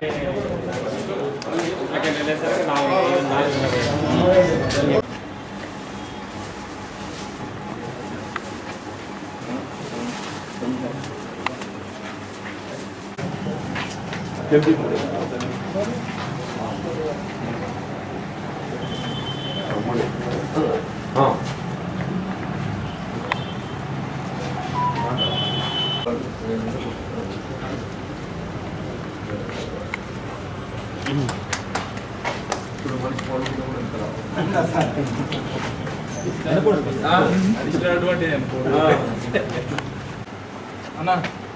అన్నా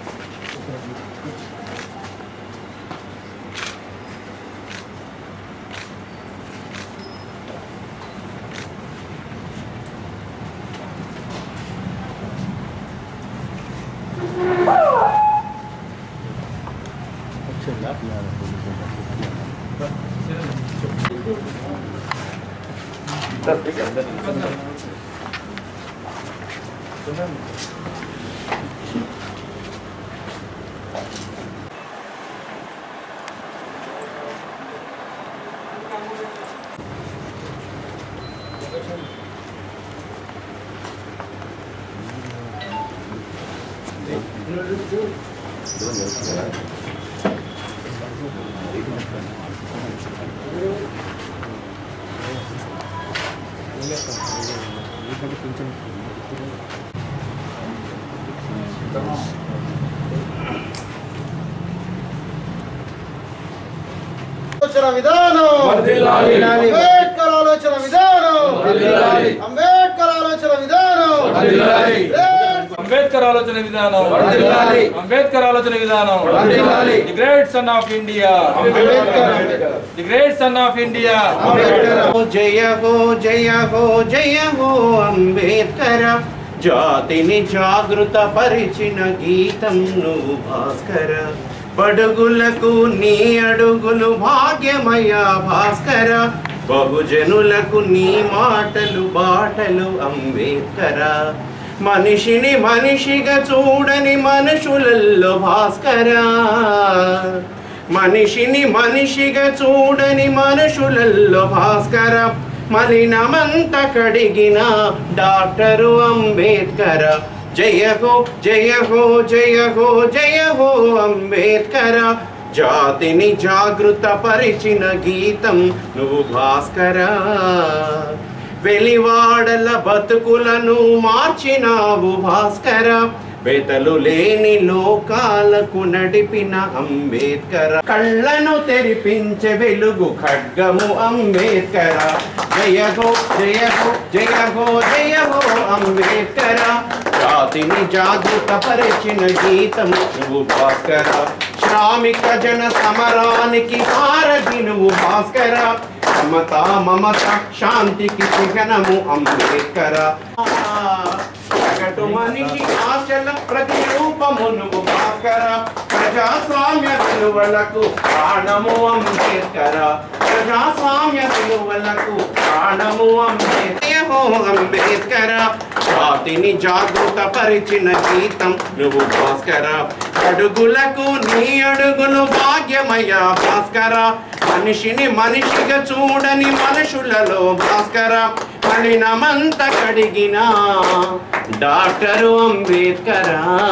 ఆలోచన విధానం వర్ధిల్లాలి. అంబేద్కర్ ఆలోచన విధానం వర్ధిల్లాలి. అంబేద్కర్ ఆలోచన విధానం వర్ధిల్లాలి. Let's అంబేద్కర్ ఆలోచన విధానం వర్ధిల్లాలి. అంబేద్కర్ ఆలోచన విధానం వర్ధిల్లాలి. The great son of India Ambedkar Ambedkar. The great son of India Ambedkar జయ హో జయ హో జయ హో అంబేద్కర జాతిని జాగృత పరిచిన గీతం నువ్వు భాస్కర బడుగులకు నీ అడుగులు భాగ్యమయ భాస్కర బహుజనులకు నీ మాటలు బాటలు అంబేద్కర మనిషిని మనిషిగా చూడని మనుషులల్లో భాస్కర మనిషిని మనిషిగా చూడని మనుషులల్లో భాస్కర మలినమంత కడిగిన డాక్టరు అంబేద్కర జయ హో జయ హో జయ హో జయ హో అంబేద్కర జాతిని జాగృత పరిచిన గీతం నువ్వు భాస్కర వెలివాడల బతుకులను మార్చినావు భాస్కర బెతలు లేని లోకాలకు నడిపిన అంబేద్కర కళ్ళను తెరిపించే వెలుగు ఖడ్గము అంబేద్కర జయ హో జయ హో జయ హో జయ హో అంబేద్కర జాతిని జాగృత పరిచిన గీతం నువ్వు భాస్కర శ్రామిక జన సమరానికి సారథి నువ్వు భాస్కర సమత మమత శాంతికి చిహ్నము అంబేద్కర సగటు మనిషి ఆశల ప్రతిరూపము నువ్వు భాస్కర ప్రజాస్వామ్య విలువలకు ప్రాణము అంబేద్కర ప్రజాస్వామ్య విలువలకు ప్రాణము అంబేద్కర అంబేద్కర జాతిని జాగృత పరిచిన గీతం నువ్వు భాస్కర అడుగులకు నీ అడుగులు భాగ్యమయ భాస్కర మనిషిని మనిషిగా చూడని మనుషులలో భాస్కర మలినమంత కడిగిన డాక్టరు అంబేద్కర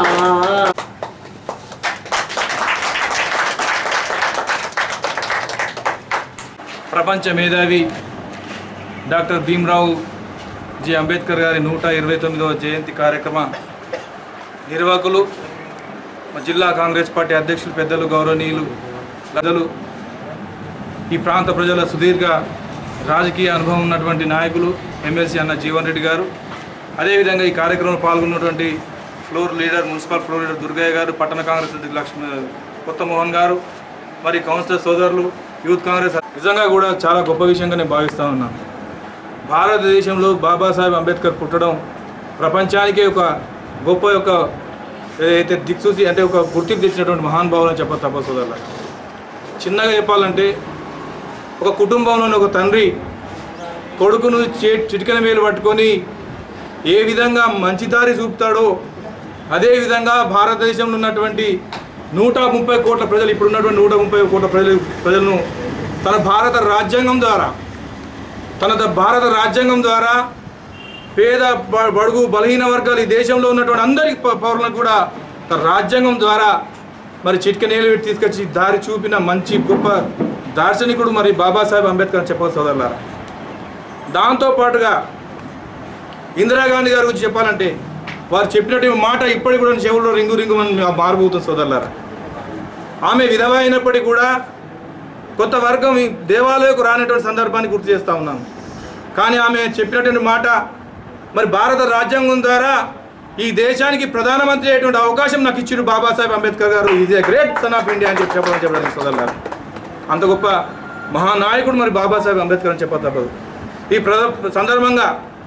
ప్రపంచ మేధావి డాక్టర్ భీమ్రావు జి అంబేద్కర్ గారి నూట ఇరవై తొమ్మిదవ జయంతి కార్యక్రమ నిర్వాహకులు మా జిల్లా కాంగ్రెస్ పార్టీ అధ్యక్షులు పెద్దలు గౌరవనీయులు పెద్దలు ఈ ప్రాంత ప్రజల సుదీర్ఘ రాజకీయ అనుభవం ఉన్నటువంటి నాయకులు ఎమ్మెల్సీ అన్న జీవన్ రెడ్డి గారు అదేవిధంగా ఈ కార్యక్రమంలో పాల్గొన్నటువంటి floor leader municipal floor leader Durgaiah గారు పట్టణ కాంగ్రెస్ అధ్యక్షులు లక్ష్మీ కొత్త మోహన్ గారు మరి కౌన్సిలర్ సోదరులు యూత్ కాంగ్రెస్ నిజంగా కూడా చాలా గొప్ప విషయంగా నేను భావిస్తూ ఉన్నాను భారతదేశంలో బాబాసాహెబ్ అంబేద్కర్ పుట్టడం ప్రపంచానికే ఒక గొప్ప యొక్క ఏదైతే దిక్సూచి అంటే ఒక గుర్తింపు తెచ్చినటువంటి మహానుభావులు అని చెప్ప తప్ప సోదరుల చిన్నగా చెప్పాలంటే ఒక కుటుంబంలోని ఒక తండ్రి కొడుకును చే చిటికెన వేలు పట్టుకొని ఏ విధంగా మంచి దారి చూపుతాడో అదేవిధంగా భారతదేశంలో ఉన్నటువంటి నూట ముప్పై కోట్ల ప్రజలు ఇప్పుడున్నటువంటి నూట ముప్పై కోట్ల ప్రజలు ప్రజలను తన భారత రాజ్యాంగం ద్వారా తన ద- భారత రాజ్యాంగం ద్వారా పేద బ- బడుగు బలహీన వర్గాలు ఈ దేశంలో ఉన్నటువంటి అందరి ప- పౌరులకు కూడా తన రాజ్యాంగం ద్వారా మరి చిట్క నేలు పెట్టి తీసుకొచ్చి దారి చూపిన మంచి గొప్ప దార్శనికుడు మరి బాబాసాహెబ్ అంబేద్కర్ అని చెప్పవచ్చు సోదరులారా దాంతో పాటుగా ఇందిరాగాంధీ గారి గురించి చెప్పాలంటే వారు చెప్పినట్టు మాట ఇప్పటికి కూడా చెవుల్లో రింగు రింగు అని మారిపోతుంది సోదరులారా ఆమె విధవ అయినప్పటికీ కూడా కొత్త వర్గం ఈ దేవాలయకు రానటువంటి సందర్భాన్ని గుర్తు చేస్తూ ఉన్నాను కానీ ఆమె చెప్పినటువంటి మాట మరి భారత రాజ్యాంగం ద్వారా ఈ దేశానికి ప్రధానమంత్రి అయ్యేటువంటి అవకాశం నాకు ఇచ్చిన బాబాసాహెబ్ అంబేద్కర్ గారు is a great son of India అని చెప్పి చెప్పడం చెప్పడానికి సోదరులారు అంత గొప్ప మహానాయకుడు మరి బాబాసాహెబ్ అంబేద్కర్ అని చెప్ప తప్పదు ఈ ప్ర సందర్భంగా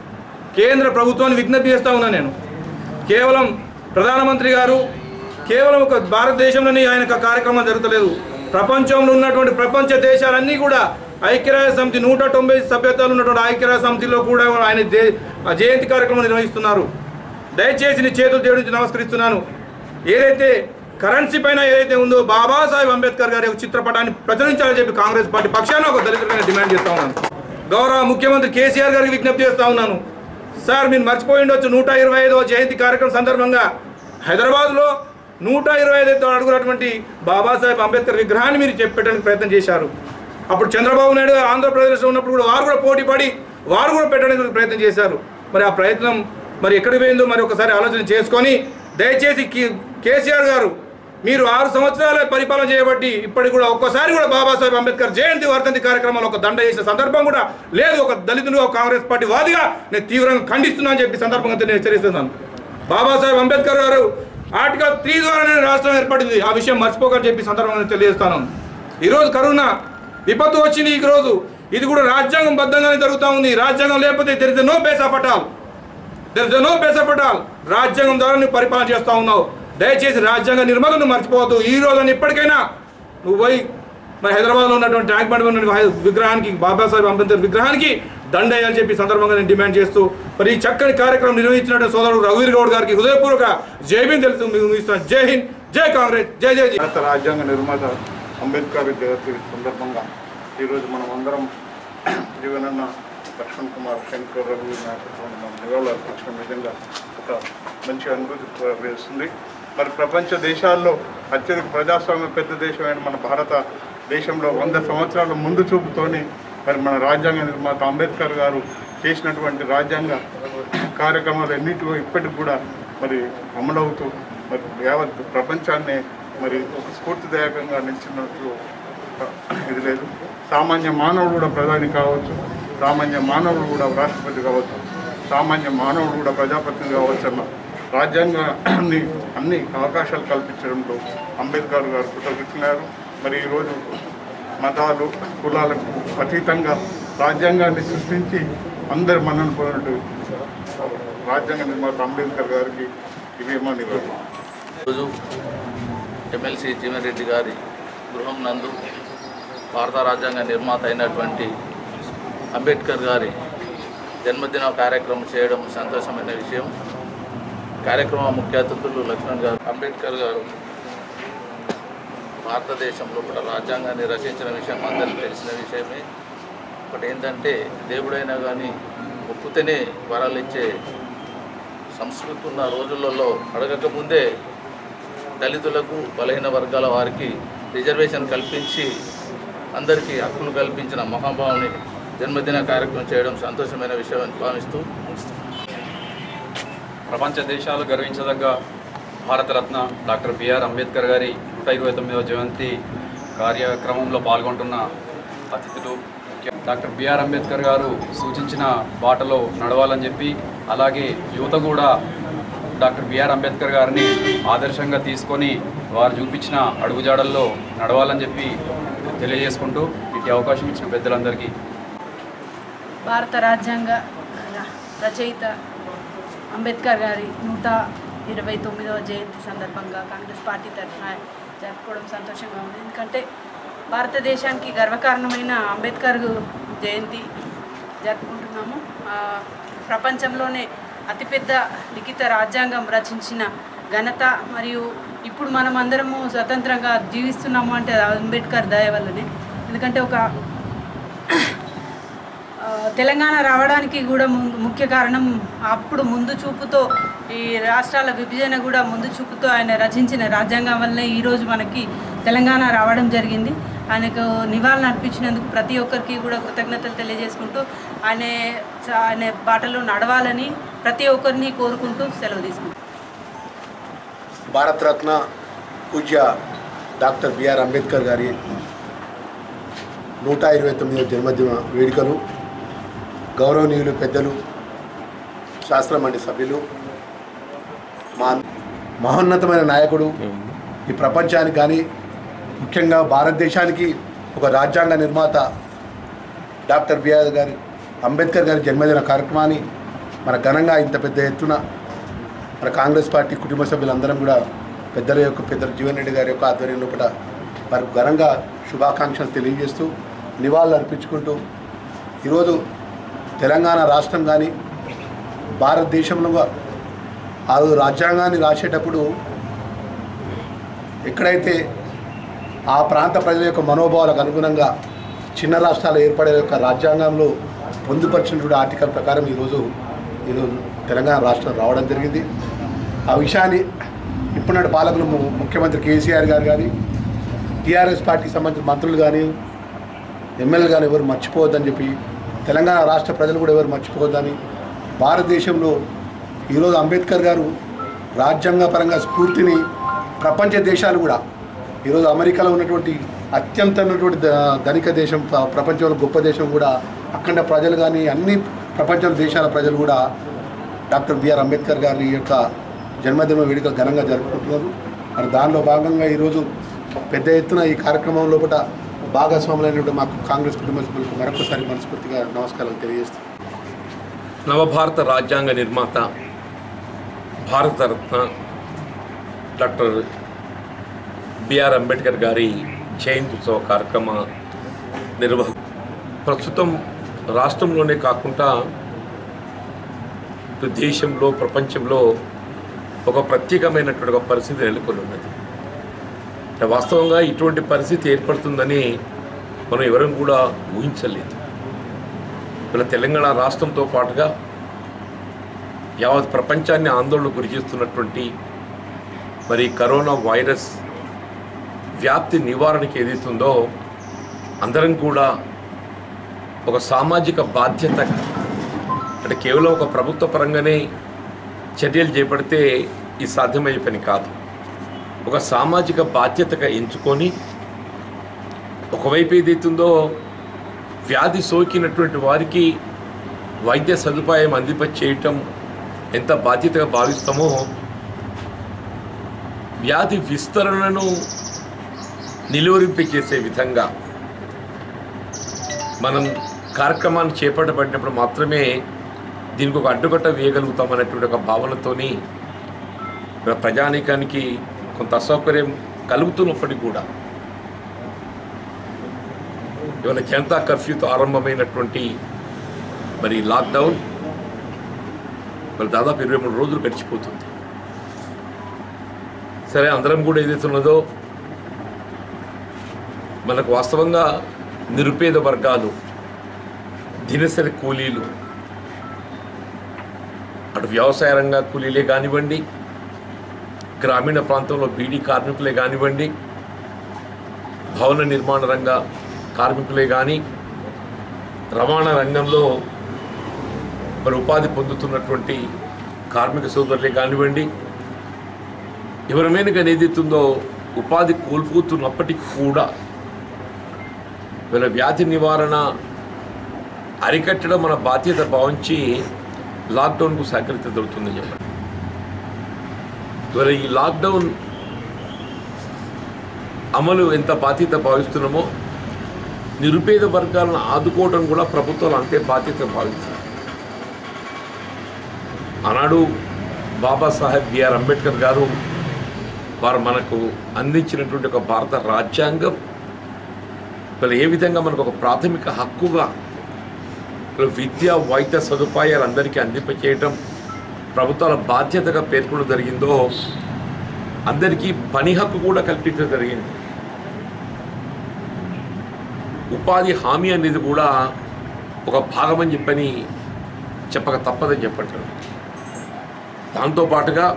కేంద్ర ప్రభుత్వాన్ని విజ్ఞప్తి చేస్తూ ఉన్నాను నేను కేవలం ప్రధానమంత్రి గారు కేవలం ఒక భారతదేశంలోనే ఆయన యొక్క కార్యక్రమం జరుగుతలేదు ప్రపంచంలో ఉన్నటువంటి ప్రపంచ దేశాలన్నీ కూడా ఐక్యరాజ్య సమితి నూట తొంభై సభ్యతలు ఉన్నటువంటి ఐక్యరాజ్య సమితిలో కూడా ఆయన దే- ఆ జయంతి కార్యక్రమం నిర్వహిస్తున్నారు దయచేసి నీ చేతులు దేవుడి నమస్కరిస్తున్నాను ఏదైతే కరెన్సీ పైన ఏదైతే ఉందో బాబాసాహెబ్ అంబేద్కర్ గారి యొక్క చిత్రపటాన్ని ప్రచురించాలని చెప్పి కాంగ్రెస్ పార్టీ పక్షాన ఒక దళితుడిగా డిమాండ్ చేస్తా ఉన్నాను గౌరవ ముఖ్యమంత్రి కేసీఆర్ గారికి విజ్ఞప్తి చేస్తా ఉన్నాను సార్ మీరు మర్చిపోయి ఉండొచ్చు నూట ఇరవై ఐదవ జయంతి కార్యక్రమం సందర్భంగా హైదరాబాద్లో నూట ఇరవై ఐదు అడుగునటువంటి బాబాసాహెబ్ అంబేద్కర్ విగ్రహాన్ని మీరు చెప్పడానికి ప్రయత్నం చేశారు అప్పుడు చంద్రబాబు నాయుడు గారు ఆంధ్రప్రదేశ్లో ఉన్నప్పుడు కూడా వారు కూడా పోటీ పడి వారు కూడా పెట్టడానికి ప్రయత్నం చేశారు మరి ఆ ప్రయత్నం మరి ఎక్కడికి పోయిందో మరి ఒకసారి ఆలోచన చేసుకొని దయచేసి కే- కేసీఆర్ గారు మీరు ఆరు సంవత్సరాల పరిపాలన చేయబట్టి ఇప్పటికి కూడా ఒక్కసారి కూడా బాబాసాహెబ్ అంబేద్కర్ జయంతి వర్ధంతి కార్యక్రమంలో ఒక దండ చేసిన సందర్భం కూడా లేదు ఒక దళితులు ఒక కాంగ్రెస్ పార్టీ వాదిగా నేను తీవ్రంగా ఖండిస్తున్నా అని చెప్పి సందర్భంగా నేను హెచ్చరిస్తున్నాను బాబాసాహెబ్ అంబేద్కర్ గారు ఆర్టికల్ త్రీ ద్వారానే రాష్ట్రం ఏర్పడింది ఆ విషయం మర్చిపోకని చెప్పి సందర్భంగా నేను తెలియజేస్తాను ఈరోజు కరోనా విపత్తు వచ్చింది ఈ రోజు ఇది కూడా రాజ్యాంగం బద్ధంగానే జరుగుతూ ఉంది రాజ్యాంగం లేకపోతే there is no base of at all there is no base of at all రాజ్యాంగం ద్వారా నువ్వు పరిపాలన చేస్తూ ఉన్నావు దయచేసి రాజ్యాంగ నిర్మాణను మర్చిపోవద్దు ఈ రోజున ఇప్పటికైనా నువ్వు పోయి మరి హైదరాబాద్లో ఉన్నటువంటి ట్యాంక్ బండ్ ఉన్న హై- విగ్రహానికి బాబాసాహెబ్ అంబేద్కర్ విగ్రహానికి దండ వేయాలని చెప్పి సందర్భంగా నేను డిమాండ్ చేస్తూ మరి ఈ చక్కని కార్యక్రమం నిర్వహించినటువంటి సోదరుడు రఘువీర్ గౌడ్ గారికి హృదయపూర్వక జై భీమ్ తెలుసు ముగిస్తున్నాను జై హింద్ జై కాంగ్రెస్ జై జై జై భారత రాజ్యాంగ నిర్మాత అంబేద్కర్ జయంతి సందర్భంగా ఈరోజు మనం అందరం జీవనన్న లక్ష్మణ్ కుమార్ శంకర్ రఘు నాయకత్వంలో మనం నివాళులు అర్పించిన విధంగా ఒక మంచి అనుభూతి వేస్తుంది మరి ప్రపంచ దేశాల్లో అత్యధిక ప్రజాస్వామ్య పెద్ద దేశమైన మన భారత దేశంలో వంద సంవత్సరాల ముందు చూపుతోని మరి మన రాజ్యాంగ నిర్మాత అంబేద్కర్ గారు చేసినటువంటి రాజ్యాంగ కార్యక్రమాలు ఎన్నిటిలో ఇప్పటికి కూడా మరి అమలవుతూ మరి యావత్ ప్రపంచాన్ని మరి ఒక స్ఫూర్తిదాయకంగా నిలిచినట్లు ఇది లేదు సామాన్య మానవుడు కూడా ప్రధాని కావచ్చు సామాన్య మానవుడు కూడా రాష్ట్రపతి కావచ్చు సామాన్య మానవుడు కూడా ప్రజాప్రతినిధి కావచ్చు అన్న రాజ్యాంగాన్ని అన్ని అవకాశాలు కల్పించడంలో అంబేద్కర్ గారు కృతజ్ఞతలు మరి ఈరోజు మతాలు కులాలకు అతీతంగా రాజ్యాంగాన్ని సృష్టించి అందరు మన్నను పోయినట్టు రాజ్యాంగ నిర్మాత అంబేద్కర్ గారికి ఇవేమో నివాళి ఈరోజు ఎమ్మెల్సీ జీవన్రెడ్డి గారి గృహం నందు భారత రాజ్యాంగ నిర్మాత అయినటువంటి అంబేద్కర్ గారి జన్మదిన కార్యక్రమం చేయడం సంతోషమైన విషయం కార్యక్రమ ముఖ్య అతిథులు లక్ష్మణ్ గారు అంబేద్కర్ గారు భారతదేశంలో కూడా రాజ్యాంగాన్ని రచించిన విషయం అందరికీ తెలిసిన విషయమే ఒకటి ఏంటంటే దేవుడైనా కానీ ఒప్పుతేనే వరాలు ఇచ్చే సంస్కృతి ఉన్న రోజులలో అడగక ముందే దళితులకు బలహీన వర్గాల వారికి రిజర్వేషన్ కల్పించి అందరికీ హక్కులు కల్పించిన మహాభావుని జన్మదిన కార్యక్రమం చేయడం సంతోషమైన విషయం అని భావిస్తూ ముగిస్తున్నాను. ప్రపంచ దేశాలు గర్వించదగ్గ భారతరత్న డాక్టర్ బిఆర్ అంబేద్కర్ గారి నూట ఇరవై తొమ్మిదవ జయంతి కార్యక్రమంలో పాల్గొంటున్న అతిథులు ముఖ్య- డాక్టర్ బిఆర్ అంబేద్కర్ గారు సూచించిన బాటలో నడవాలని చెప్పి అలాగే యువత కూడా డాక్టర్ బిఆర్ అంబేద్కర్ గారిని ఆదర్శంగా తీసుకొని వారు చూపించిన అడుగుజాడల్లో నడవాలని చెప్పి తెలియజేసుకుంటూ ఇటు అవకాశం ఇచ్చిన పెద్దలందరికీ భారత రాజ్యాంగ ర- రచయిత అంబేద్కర్ గారి నూట ఇరవై తొమ్మిదవ జయంతి సందర్భంగా కాంగ్రెస్ పార్టీ తరఫున జరుపుకోవడం సంతోషంగా ఉంది ఎందుకంటే భారతదేశానికి గర్వకారణమైన అంబేద్కర్ జయంతి జరుపుకుంటున్నాము ఆ, ప్రపంచంలోనే అతిపెద్ద లిఖిత రాజ్యాంగం రచించిన ఘనత మరియు ఇప్పుడు మనం అందరము స్వతంత్రంగా జీవిస్తున్నాము అంటే అది అంబేద్కర్ దయ వల్లనే ఎందుకంటే ఒక ఆ, తెలంగాణ రావడానికి కూడా ముందు ముఖ్య కారణం అప్పుడు ముందు చూపుతో ఈ రాష్ట్రాల విభజన కూడా ముందు చూపుతో ఆయన రచించిన రాజ్యాంగం వల్లే ఈరోజు మనకి తెలంగాణ రావడం జరిగింది ఆయనకు నివాళులు అర్పించినందుకు ప్రతి ఒక్కరికి కూడా కృతజ్ఞతలు తెలియజేసుకుంటూ ఆయన ఆయన బాటలో నడవాలని ప్రతి ఒక్కరిని కోరుకుంటూ సెలవు తీసుకుంటాం భారతరత్న పూజ్య డాక్టర్ బిఆర్ అంబేద్కర్ గారి నూట ఇరవై తొమ్మిదవ జన్మదిన వేడుకలు గౌరవనీయులు పెద్దలు శాస్త్రమండలి సభ్యులు మా మహోన్నతమైన నాయకుడు ఈ ప్రపంచానికి కానీ ముఖ్యంగా భారతదేశానికి ఒక రాజ్యాంగ నిర్మాత డాక్టర్ బిఆర్ గారి అంబేద్కర్ గారి జన్మదిన కార్యక్రమాన్ని మన ఘనంగా ఇంత పెద్ద ఎత్తున మన కాంగ్రెస్ పార్టీ కుటుంబ సభ్యులందరం కూడా పెద్దల యొక్క పెద్దల జీవన్ రెడ్డి గారి యొక్క ఆధ్వర్యం లోపల వారికి ఘనంగా శుభాకాంక్షలు తెలియజేస్తూ నివాళులు అర్పించుకుంటూ ఈరోజు తెలంగాణ రాష్ట్రం కానీ భారతదేశంలో ఆ రోజు రాజ్యాంగాన్ని రాసేటప్పుడు ఎక్కడైతే ఆ ప్రాంత ప్రజల యొక్క మనోభావాలకు అనుగుణంగా చిన్న రాష్ట్రాలు ఏర్పడే యొక్క రాజ్యాంగంలో పొందుపరిచినటువంటి ఆర్టికల్ ప్రకారం ఈరోజు ఈరోజు తెలంగాణ రాష్ట్రం రావడం జరిగింది ఆ విషయాన్ని ఇప్పుడున్న పాలకులు ము- ముఖ్యమంత్రి కేసీఆర్ గారు కానీ టీఆర్ఎస్ పార్టీకి సంబంధించిన మంత్రులు కానీ ఎమ్మెల్యేలు కానీ ఎవరు మర్చిపోవద్దని చెప్పి తెలంగాణ రాష్ట్ర ప్రజలు కూడా ఎవరు మర్చిపోవద్దని భారతదేశంలో ఈరోజు అంబేద్కర్ గారు రాజ్యాంగపరంగా స్ఫూర్తిని ప్రపంచ దేశాలు కూడా ఈరోజు అమెరికాలో ఉన్నటువంటి అత్యంత ఉన్నటువంటి ధ- ధనిక దేశం ప్ర- ప్రపంచంలో గొప్ప దేశం కూడా అఖండ ప్రజలు కానీ అన్ని ప్రపంచ దేశాల ప్రజలు కూడా డాక్టర్ బిఆర్ అంబేద్కర్ గారి యొక్క జన్మదిన వేడుకలు ఘనంగా జరుపుకుంటున్నారు మరి దానిలో భాగంగా ఈరోజు పెద్ద ఎత్తున ఈ కార్యక్రమం లోపల భాగస్వాములైనటువంటి మాకు కాంగ్రెస్ కుటుంబ సభ్యులకు మరొకసారి మనస్ఫూర్తిగా నమస్కారాలు తెలియజేస్తాను నవభారత రాజ్యాంగ నిర్మాత భారతరత్న డాక్టర్ బిఆర్ అంబేద్కర్ గారి జయంతి ఉత్సవ కార్యక్రమ నిర్వహ ప్రస్తుతం రాష్ట్రంలోనే కాకుండా ఇటు దేశంలో ప్రపంచంలో ఒక ప్రత్యేకమైనటువంటి ఒక పరిస్థితి నెలకొని ఉన్నది అంటే వాస్తవంగా ఇటువంటి పరిస్థితి ఏర్పడుతుందని మనం ఎవరం కూడా ఊహించలేదు మన తెలంగాణ రాష్ట్రంతో పాటుగా యావత్ ప్రపంచాన్ని ఆందోళన గురి చేస్తున్నటువంటి మరి కరోనా వైరస్ వ్యాప్తి నివారణకి ఏదైతుందో అందరం కూడా ఒక సామాజిక బాధ్యత అంటే కేవలం ఒక ప్రభుత్వ పరంగానే చర్యలు చేపడితే ఇది సాధ్యమయ్యే పని కాదు ఒక సామాజిక బాధ్యతగా ఎంచుకొని ఒకవైపు ఏదైతుందో వ్యాధి సోకినటువంటి వారికి వైద్య సదుపాయం అందిప చేయటం ఎంత బాధ్యతగా భావిస్తామో వ్యాధి విస్తరణను నిలువరింప చేసే విధంగా మనం కార్యక్రమాన్ని చేపట్టబడినప్పుడు మాత్రమే దీనికి ఒక అడ్డుకట్ట వేయగలుగుతాం అనేటువంటి ఒక భావనతోని మన ప్రజానీకానికి కొంత అసౌకర్యం కలుగుతున్నప్పటికీ కూడా ఇవాళ జనతా కర్ఫ్యూతో ఆరంభమైనటువంటి మరి లాక్డౌన్ మరి దాదాపు ఇరవై మూడు రోజులు గడిచిపోతుంది సరే అందరం కూడా ఏదైతే ఉన్నదో మనకు వాస్తవంగా నిరుపేద వర్గాలు దినసరి కూలీలు అటు వ్యవసాయ రంగ కూలీలే కానివ్వండి గ్రామీణ ప్రాంతంలో బీడీ కార్మికులే కానివ్వండి భవన నిర్మాణ రంగ కార్మికులే కానీ రవాణా రంగంలో మరి ఉపాధి పొందుతున్నటువంటి కార్మిక సోదరులే కానివ్వండి ఎవరి కానీ ఏదైతుందో ఉపాధి కోల్పోతున్నప్పటికీ కూడా వీళ్ళ వ్యాధి నివారణ అరికట్టడం మన బాధ్యత భావించి లాక్డౌన్కు సహకరిత దొరుకుతుందని చెప్పండి ఇవాళ ఈ లాక్డౌన్ అమలు ఎంత బాధ్యత భావిస్తున్నామో నిరుపేద వర్గాలను ఆదుకోవడం కూడా ప్రభుత్వాలు అంతే బాధ్యత భావించారు ఆనాడు బాబాసాహెబ్ బిఆర్ అంబేద్కర్ గారు వారు మనకు అందించినటువంటి ఒక భారత రాజ్యాంగం మరి ఏ విధంగా మనకు ఒక ప్రాథమిక హక్కుగా మరి విద్య వైద్య సదుపాయాలు అందరికీ అందింపచేయటం ప్రభుత్వాల బాధ్యతగా పేర్కొనడం జరిగిందో అందరికీ పని హక్కు కూడా కల్పించడం జరిగింది ఉపాధి హామీ అనేది కూడా ఒక భాగం అని చెప్పని చెప్పక తప్పదని చెప్పంటారు దాంతోపాటుగా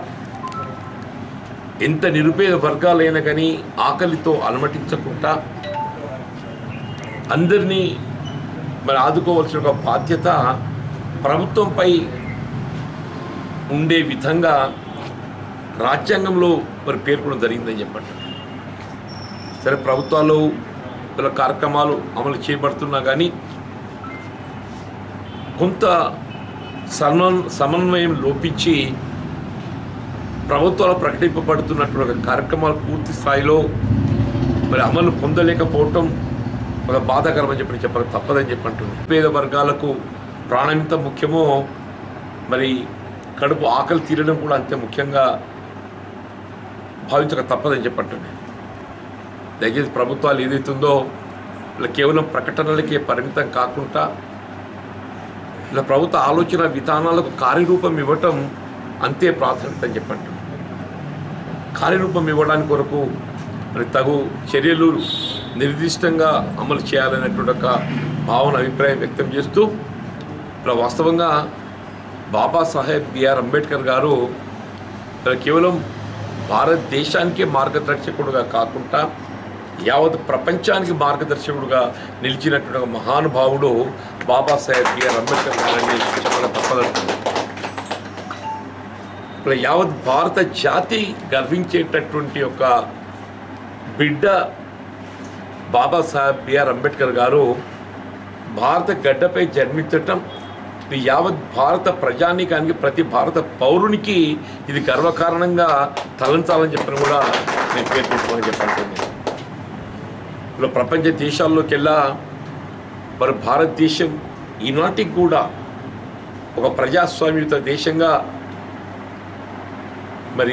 ఎంత నిరుపేద వర్గాలైనా కానీ ఆకలితో అలమటించకుండా అందరినీ మరి ఆదుకోవాల్సిన ఒక బాధ్యత ప్రభుత్వంపై ఉండే విధంగా రాజ్యాంగంలో మరి పేర్కొనడం జరిగిందని చెప్పండి సరే ప్రభుత్వాలు ఇలా కార్యక్రమాలు అమలు చేయబడుతున్నా కానీ కొంత సమన్ సమన్వయం లోపించి ప్రభుత్వాలు ప్రకటింపబడుతున్నటువంటి ఒక కార్యక్రమాలు పూర్తి స్థాయిలో మరి అమలు పొందలేకపోవటం ఒక బాధాకరం అని చెప్పి చెప్పక తప్పదని చెప్పి అంటుంది పేద వర్గాలకు ప్రాణం ఎంత ముఖ్యమో మరి కడుపు ఆకలి తీరడం కూడా అంతే ముఖ్యంగా భావించక తప్పదని చెప్పి అంటుంది దయచేసి ప్రభుత్వాలు ఏదైతుందో ఇలా కేవలం ప్రకటనలకే పరిమితం కాకుండా ఇలా ప్రభుత్వ ఆలోచన విధానాలకు కార్యరూపం ఇవ్వటం అంతే ప్రాధాన్యత అని చెప్పండి కార్యరూపం ఇవ్వడానికి కొరకు మరి తగు చర్యలు నిర్దిష్టంగా అమలు చేయాలనేటువంటి ఒక భావన అభిప్రాయం వ్యక్తం చేస్తూ ఇలా వాస్తవంగా బాబాసాహెబ్ బిఆర్ అంబేద్కర్ గారు ఇలా కేవలం భారతదేశానికే మార్గదర్శకుడుగా కాకుండా యావత్ ప్రపంచానికి మార్గదర్శకుడుగా నిలిచినటువంటి ఒక మహానుభావుడు బాబాసాహెబ్ బిఆర్ అంబేద్కర్ గారని చెప్పడం తప్పదంటుంది ఇప్పుడు యావత్ భారత జాతి గర్వించేటటువంటి ఒక బిడ్డ బాబాసాహెబ్ బిఆర్ అంబేద్కర్ గారు భారత గడ్డపై జన్మించటం ఇది యావత్ భారత ప్రజానీకానికి ప్రతి భారత పౌరునికి ఇది గర్వకారణంగా తలంచాలని చెప్పిన కూడా నేను పేర్కొంటున్నాను చెప్పండి ఇలా ప్రపంచ దేశాల్లోకెల్లా మరి భారతదేశం ఈనాటికి కూడా ఒక ప్రజాస్వామ్యత దేశంగా మరి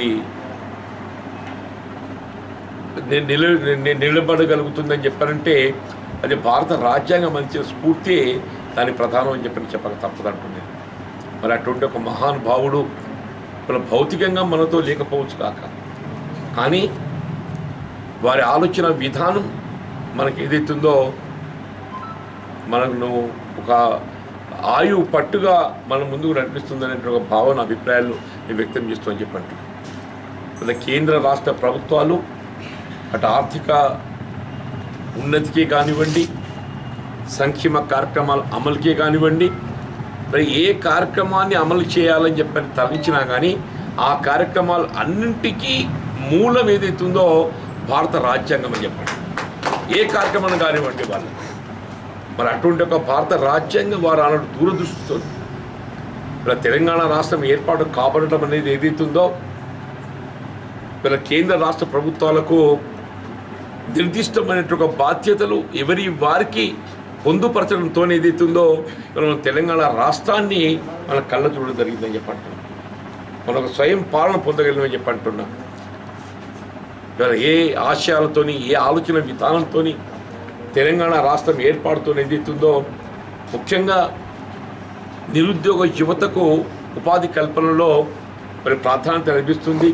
ని- నిల ని- నిలబడగలుగుతుందని చెప్పారంటే అది భారత రాజ్యాంగం మంచి స్ఫూర్తి దాని ప్రధానం అని చెప్పని చెప్పక తప్పదంటుంది మరి అటువంటి ఒక మహానుభావుడు మన భౌతికంగా మనతో లేకపోవచ్చు కాక కానీ వారి ఆలోచన విధానం మనకి ఏదైతుందో మనను ఒక ఆయువు పట్టుగా మన ముందుకు నడిపిస్తుందనే ఒక భావన అభిప్రాయాలు నేను వ్యక్తం చేస్తూ అని చెప్పండి మన కేంద్ర రాష్ట్ర ప్రభుత్వాలు అటు ఆర్థిక ఉన్నతికి కానివ్వండి సంక్షేమ కార్యక్రమాల అమలుకే కానివ్వండి మరి ఏ కార్యక్రమాన్ని అమలు చేయాలని చెప్పని తరలించినా కానీ ఆ కార్యక్రమాలు అన్నింటికీ మూలం ఏదైతుందో భారత రాజ్యాంగం అని చెప్పండి ఏ కార్యక్రమం కానివ్వండి వాళ్ళు మరి అటువంటి ఒక భారత రాజ్యాంగం వారు ఆనాడు దూరదృష్టితో ఇలా తెలంగాణ రాష్ట్రం ఏర్పాటు కాబడటం అనేది ఏదైతుందో ఇలా కేంద్ర రాష్ట్ర ప్రభుత్వాలకు నిర్దిష్టమైనటువంటి ఒక బాధ్యతలు ఎవరి వారికి పొందుపరచడంతో ఏదైతుందో మనం తెలంగాణ రాష్ట్రాన్ని మన కళ్ళ చూడడం జరిగిందని చెప్పంటున్నాం మనం ఒక స్వయం పాలన పొందగలిగామని చెప్పంటున్నాం ఇవాళ ఏ ఆశయాలతోని ఏ ఆలోచన విధానంతోని తెలంగాణ రాష్ట్రం ఏర్పాటుతో ఏదైతుందో ముఖ్యంగా నిరుద్యోగ యువతకు ఉపాధి కల్పనలో మరి ప్రాధాన్యత లభిస్తుంది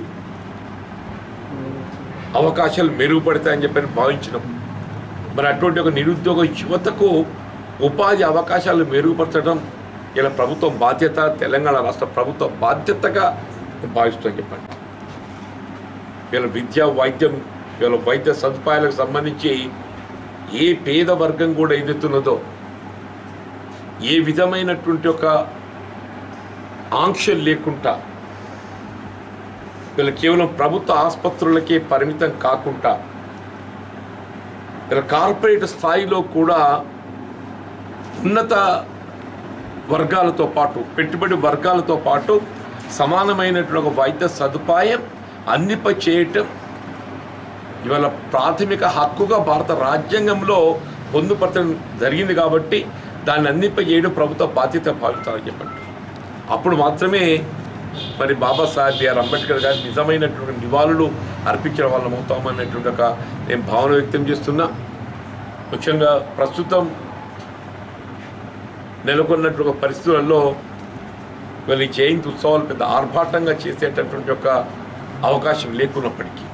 అవకాశాలు మెరుగుపడతాయని చెప్పని భావించినాం మరి అటువంటి ఒక నిరుద్యోగ యువతకు ఉపాధి అవకాశాలు మెరుగుపరచడం ఇలా ప్రభుత్వం బాధ్యత తెలంగాణ రాష్ట్ర ప్రభుత్వ బాధ్యతగా భావిస్తుందని చెప్పండి వీళ్ళ విద్య వైద్యం వీళ్ళ వైద్య సదుపాయాలకు సంబంధించి ఏ పేద వర్గం కూడా ఎదుగుతున్నదో ఏ విధమైనటువంటి ఒక ఆంక్షలు లేకుండా వీళ్ళు కేవలం ప్రభుత్వ ఆసుపత్రులకే పరిమితం కాకుండా వీళ్ళ కార్పొరేట్ స్థాయిలో కూడా ఉన్నత వర్గాలతో పాటు పెట్టుబడి వర్గాలతో పాటు సమానమైనటువంటి ఒక వైద్య సదుపాయం అందింప చేయటం ఇవాళ ప్రాథమిక హక్కుగా భారత రాజ్యాంగంలో పొందుపరచడం జరిగింది కాబట్టి దాన్ని అందింప చేయడం ప్రభుత్వ బాధ్యత భావిస్తారని చెప్పండి అప్పుడు మాత్రమే మరి బాబాసాహెబ్ బిఆర్ అంబేద్కర్ గారి నిజమైనటువంటి నివాళులు అర్పించిన వాళ్ళం అవుతామన్నటువంటి ఒక నేను భావన వ్యక్తం చేస్తున్నా ముఖ్యంగా ప్రస్తుతం నెలకొన్నటువంటి ఒక పరిస్థితులలో వీళ్ళ ఈ జయంతి ఉత్సవాలు పెద్ద ఆర్భాటంగా చేసేటటువంటి ఒక అవకాశం లేకున్నప్పటికీ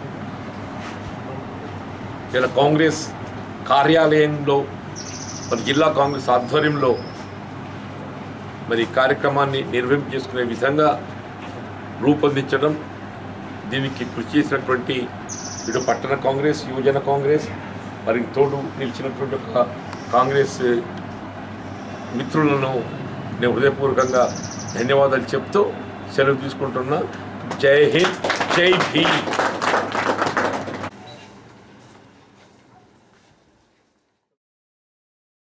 ఇలా కాంగ్రెస్ కార్యాలయంలో మరి జిల్లా కాంగ్రెస్ ఆధ్వర్యంలో మరి ఈ కార్యక్రమాన్ని నిర్వహింప చేసుకునే విధంగా రూపొందించడం దీనికి కృషి చేసినటువంటి ఇటు పట్టణ కాంగ్రెస్ యువజన కాంగ్రెస్ మరి తోడు నిలిచినటువంటి ఒక కాంగ్రెస్ మిత్రులను నేను హృదయపూర్వకంగా ధన్యవాదాలు చెప్తూ సెలవు తీసుకుంటున్నా జై హింద్ జై భీమ్